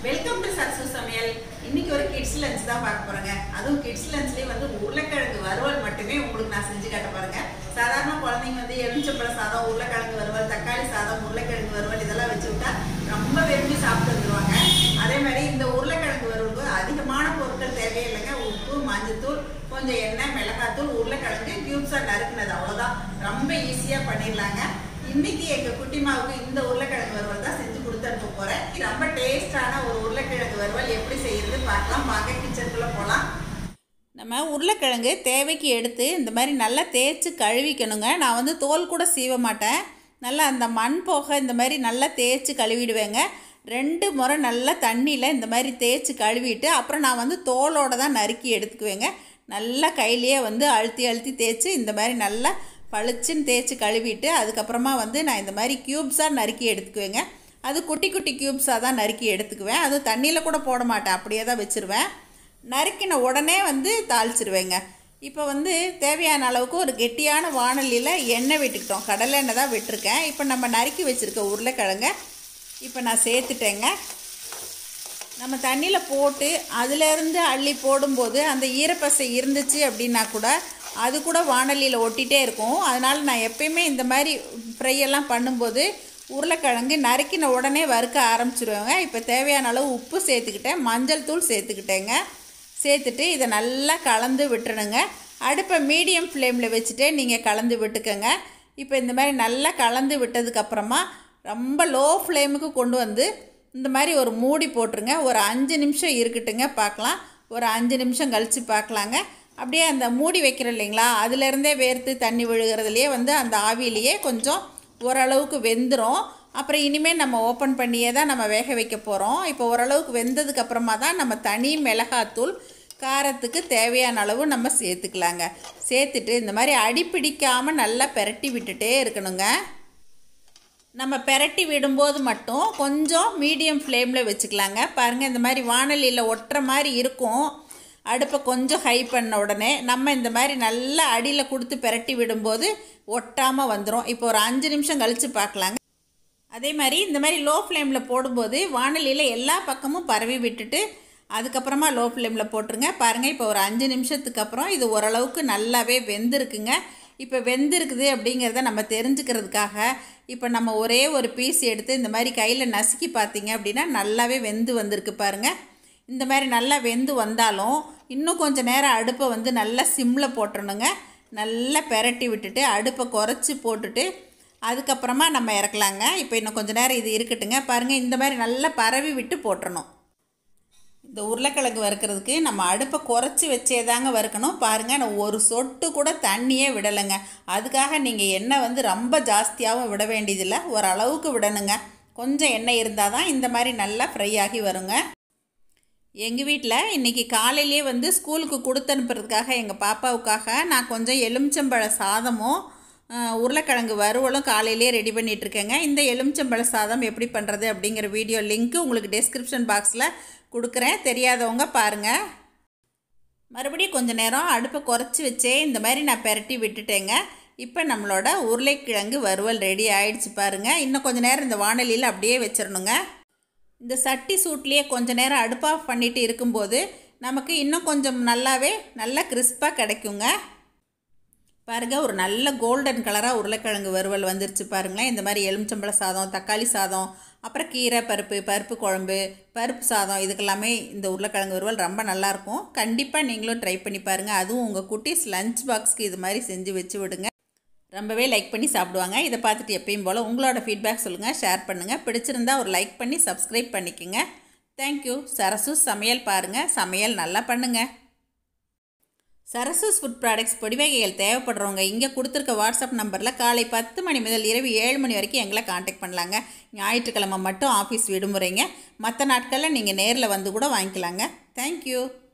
welcome to Sarasu சமையல் இன்னைக்கு ஒரு கிட்ஸ் லஞ்ச் தான் பார்க்க போறேங்க அதுவும் கிட்ஸ் லஞ்ச்லயே வந்து உருளைக்கிழங்கு வறுவல் மட்டுமே உங்களுக்கு நான் செஞ்சு காட்ட பாருங்க சாதாரண குழந்தைங்க வந்து எலுமிச்சம்பழ சாதம் உருளைக்கிழங்கு வறுவல் தக்காளி சாதம் உருளைக்கிழங்கு வறுவல் இதெல்லாம் வச்சு விட்டா ரொம்ப விரும்பி சாப்பிட்டு வந்துருவாங்க அதே மாதிரி இந்த உருளைக்கிழங்கு வறுவலுக்கு அதிகமான பொருட்கள் தேவையில்லைங்க உப்பு மஞ்சத்தூள் கொஞ்சம் எண்ணெய் மிளகாத்தூள் உருளைக்கிழங்கு கியூப்ஸா நறுக்குனது அவ்வளவுதான் ரொம்ப ஈஸியா பண்ணிடலாங்க இன்னைக்கு எங்க குட்டிமாவுக்கு இந்த உருளைக்கிழங்கு வறுவல் தான் செஞ்சு கொடுத்து அனுப்ப போறேன் இது ரொம்ப டேஸ்டான ஒரு உருளைக்கிழங்கு வறுவல் எப்படி செய்யறது பார்க்கலாம் வாங்க கிச்சனுக்குள்ள போலாம் நம்ம உருளைக்கிழங்கு தேவைக்கு எடுத்து இந்த மாதிரி நல்லா தேய்ச்சி கழுவிக்கணுங்க நான் வந்து தோல் கூட சீவ மாட்டேன் நல்லா அந்த மண் போக இந்த மாதிரி நல்லா தேய்ச்சி கழுவிடுவேங்க ரெண்டு முறை நல்லா தண்ணியில் இந்த மாதிரி தேய்ச்சி கழுவிட்டு அப்புறம் நான் வந்து தோலோட தான் நறுக்கி எடுத்துக்குவேங்க நல்லா கையிலேயே வந்து அழுத்தி அழுத்தி தேய்ச்சி இந்த மாதிரி நல்லா பளிச்சுன்னு தேய்ச்சி கழுவிட்டு அதுக்கப்புறமா வந்து நான் இந்த மாதிரி க்யூப்ஸாக நறுக்கி எடுத்துக்குவேங்க அது குட்டி குட்டி க்யூப்ஸாக தான் நறுக்கி எடுத்துக்குவேன் அது தண்ணியில் கூட போட மாட்டேன் அப்படியே தான் வச்சுருவேன் நறுக்கின உடனே வந்து தாளிச்சிருவேங்க இப்போ வந்து தேவையான அளவுக்கு ஒரு கெட்டியான வானலியில் எண்ணெய் விட்டுக்கிட்டோம் கடலை எண்ணெய் தான் விட்டுருக்கேன் இப்போ நம்ம நறுக்கி வச்சுருக்க உருளைக்கிழங்க இப்போ நான் சேர்த்துட்டேங்க நம்ம தண்ணியில் போட்டு அதிலேருந்து அள்ளி போடும்போது அந்த ஈரப்பசை இருந்துச்சு அப்படின்னா கூட அது கூட வானலியில் ஒட்டிகிட்டே இருக்கும் அதனால் நான் எப்பயுமே இந்த மாதிரி ஃப்ரை எல்லாம் பண்ணும்போது உருளைக்கிழங்கு நறுக்கின உடனே வறுக்க ஆரம்பிச்சிருவேங்க இப்போ தேவையான அளவு உப்பு சேர்த்துக்கிட்டேன் மஞ்சள் தூள் சேர்த்துக்கிட்டேங்க சேர்த்துட்டு இதை நல்லா கலந்து விட்டுருணுங்க அடுப்பை மீடியம் ஃப்ளேமில் வச்சுட்டே நீங்கள் கலந்து விட்டுக்கோங்க இப்போ இந்த மாதிரி நல்லா கலந்து விட்டதுக்கப்புறமா ரொம்ப லோ ஃப்ளேமுக்கு கொண்டு வந்து இந்த மாதிரி ஒரு மூடி போட்டுருங்க ஒரு அஞ்சு நிமிஷம் இருக்கட்டுங்க பார்க்கலாம் ஒரு அஞ்சு நிமிஷம் கழித்து பார்க்கலாங்க அப்படியே அந்த மூடி வைக்கிறோம் இல்லைங்களா அதுலேருந்தே வேர்த்து தண்ணி விழுகிறதுலையே வந்து அந்த ஆவியிலேயே கொஞ்சம் ஓரளவுக்கு வெந்துடும் அப்புறம் இனிமேல் நம்ம ஓப்பன் பண்ணியே தான் நம்ம வேக வைக்க போகிறோம் இப்போ ஓரளவுக்கு வெந்ததுக்கு அப்புறமா தான் நம்ம தனி மிளகாத்தூள் காரத்துக்கு தேவையான அளவு நம்ம சேர்த்துக்கலாங்க சேர்த்துட்டு இந்த மாதிரி அடி பிடிக்காமல் நல்லா பெரட்டி விட்டுட்டே இருக்கணுங்க நம்ம பெரட்டி விடும்போது மட்டும் கொஞ்சம் மீடியம் ஃப்ளேமில் வச்சுக்கலாங்க பாருங்கள் இந்த மாதிரி வானலியில் ஒட்டுற மாதிரி இருக்கும் அடுப்பை கொஞ்சம் ஹை பண்ண உடனே நம்ம இந்த மாதிரி நல்லா அடியில் கொடுத்து பெரட்டி விடும்போது ஒட்டாமல் வந்துடும் இப்போ ஒரு அஞ்சு நிமிஷம் கழித்து பார்க்கலாங்க அதே மாதிரி இந்த மாதிரி லோ ஃப்ளேமில் போடும்போது வானலியில் எல்லா பக்கமும் பரவி விட்டுட்டு அதுக்கப்புறமா லோ ஃப்ளேமில் போட்டுருங்க பாருங்கள் இப்போ ஒரு அஞ்சு நிமிஷத்துக்கு அப்புறம் இது ஓரளவுக்கு நல்லாவே வெந்திருக்குங்க இப்போ வெந்திருக்குது அப்படிங்கிறத நம்ம தெரிஞ்சுக்கிறதுக்காக இப்போ நம்ம ஒரே ஒரு பீஸ் எடுத்து இந்த மாதிரி கையில் நசுக்கி பார்த்தீங்க அப்படின்னா நல்லாவே வெந்து வந்திருக்கு பாருங்கள் இந்த மாதிரி நல்லா வெந்து வந்தாலும் இன்னும் கொஞ்சம் நேரம் அடுப்பை வந்து நல்லா சிம்மில் போட்டுறணுங்க நல்லா பெரட்டி விட்டுட்டு அடுப்பை குறைச்சி போட்டுட்டு அதுக்கப்புறமா நம்ம இறக்கலாங்க இப்போ இன்னும் கொஞ்சம் நேரம் இது இருக்கட்டுங்க பாருங்கள் இந்த மாதிரி நல்லா பரவி விட்டு போட்டுறணும் இந்த உருளைக்கிழங்கு வறுக்கிறதுக்கு நம்ம அடுப்பை குறைச்சி வச்சே தாங்க வறுக்கணும் பாருங்கள் நான் ஒரு சொட்டு கூட தண்ணியே விடலைங்க அதுக்காக நீங்கள் எண்ணெய் வந்து ரொம்ப ஜாஸ்தியாகவும் விட வேண்டியதில்லை ஓரளவுக்கு விடணுங்க கொஞ்சம் எண்ணெய் இருந்தால் தான் இந்த மாதிரி நல்லா ஃப்ரை ஆகி வருங்க எங்கள் வீட்டில் இன்றைக்கி காலையிலே வந்து ஸ்கூலுக்கு கொடுத்து அனுப்புறதுக்காக எங்கள் பாப்பாவுக்காக நான் கொஞ்சம் எலுமிச்சம்பழ சாதமும் உருளைக்கிழங்கு வறுவலும் காலையிலே ரெடி பண்ணிகிட்ருக்கேங்க இந்த எலுமிச்சம்பழ சாதம் எப்படி பண்ணுறது அப்படிங்கிற வீடியோ லிங்க்கு உங்களுக்கு டிஸ்கிரிப்ஷன் பாக்ஸில் கொடுக்குறேன் தெரியாதவங்க பாருங்கள் மறுபடியும் கொஞ்சம் நேரம் அடுப்பை குறைச்சி வச்சே இந்த மாதிரி நான் பெரட்டி விட்டுட்டேங்க இப்போ நம்மளோட உருளைக்கிழங்கு வறுவல் ரெடி ஆயிடுச்சு பாருங்கள் இன்னும் கொஞ்சம் நேரம் இந்த வானலியில் அப்படியே வச்சிடணுங்க இந்த சட்டி சூட்லேயே கொஞ்சம் நேரம் அடுப்பு ஆஃப் பண்ணிட்டு இருக்கும்போது நமக்கு இன்னும் கொஞ்சம் நல்லாவே நல்லா கிறிஸ்பாக கிடைக்குங்க பாருங்கள் ஒரு நல்ல கோல்டன் கலராக உருளைக்கிழங்கு வறுவல் வந்துருச்சு பாருங்களேன் இந்த மாதிரி எலுமிச்சம்பழ சாதம் தக்காளி சாதம் அப்புறம் கீரை பருப்பு பருப்பு குழம்பு பருப்பு சாதம் இதுக்கெல்லாமே இந்த உருளைக்கிழங்கு வறுவல் ரொம்ப நல்லாயிருக்கும் கண்டிப்பாக நீங்களும் ட்ரை பண்ணி பாருங்கள் அதுவும் உங்கள் குட்டீஸ் லஞ்ச் பாக்ஸ்க்கு இது மாதிரி செஞ்சு வச்சு விடுங்க ரொம்பவே லைக் பண்ணி சாப்பிடுவாங்க இதை பார்த்துட்டு எப்பயும் போல் உங்களோட ஃபீட்பேக் சொல்லுங்கள் ஷேர் பண்ணுங்கள் பிடிச்சிருந்தா ஒரு லைக் பண்ணி சப்ஸ்கிரைப் பண்ணிக்கோங்க தேங்க்யூ சரசு சமையல் பாருங்கள் சமையல் நல்லா பண்ணுங்கள் சரசூஸ் ஃபுட் ப்ராடக்ட்ஸ் பொடி வகைகள் தேவைப்படுறவங்க இங்கே கொடுத்துருக்க வாட்ஸ்அப் நம்பரில் காலை பத்து மணி முதல் இரவு ஏழு மணி வரைக்கும் எங்களை காண்டாக்ட் பண்ணலாங்க ஞாயிற்றுக்கிழமை மட்டும் ஆஃபீஸ் விடுமுறைங்க மற்ற நாட்களில் நீங்கள் நேரில் வந்து கூட வாங்கிக்கலாங்க தேங்க்யூ